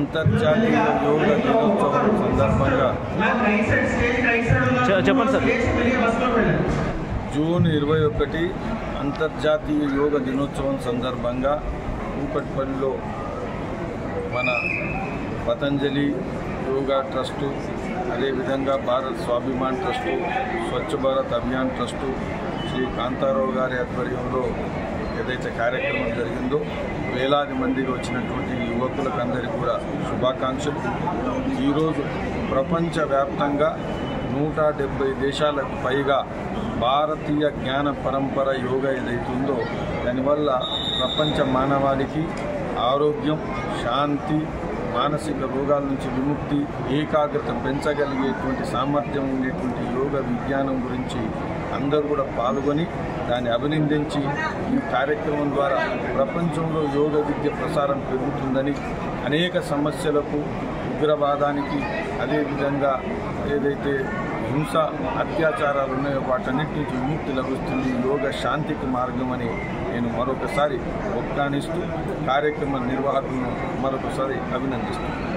అంతర్జాతీయ యోగ దినోత్సవం సందర్భంగా చె- చెప్పండి సార్ జూన్ ఇరవై ఒకటి అంతర్జాతీయ యోగ దినోత్సవం సందర్భంగా కూకట్పల్లిలో మన పతంజలి యోగా ట్రస్టు అదేవిధంగా భారత్ స్వాభిమాన్ ట్రస్టు స్వచ్ఛ భారత్ అభియాన్ ట్రస్టు శ్రీ కాంతారావు గారి ఆధ్వర్యంలో ఏదైతే కార్యక్రమం జరిగిందో వేలాది మందికి వచ్చినటువంటి యువకులకు అందరికీ కూడా శుభాకాంక్షలు ఈరోజు ప్రపంచవ్యాప్తంగా నూట డెబ్బై దేశాలకు పైగా భారతీయ జ్ఞాన పరంపర యోగా ఏదైతుందో దానివల్ల ప్రపంచ మానవాళికి ఆరోగ్యం శాంతి మానసిక రోగాల నుంచి విముక్తి ఏకాగ్రత పెంచగలిగేటువంటి సామర్థ్యం ఉండేటువంటి యోగ విజ్ఞానం గురించి అందరూ కూడా పాల్గొని దాన్ని అభినందించి ఈ కార్యక్రమం ద్వారా ప్రపంచంలో యోగ విద్య ప్రసారం పెరుగుతుందని అనేక సమస్యలకు ఉగ్రవాదానికి అదేవిధంగా ఏదైతే హింస అత్యాచారాలు ఉన్నాయో వాటన్నిటి నుంచి విముక్తి లభిస్తుంది యోగ శాంతికి మార్గమని నేను మరొకసారి ఒప్కానిస్తూ కార్యక్రమ నిర్వాహకులను మరొకసారి అభినందిస్తున్నాను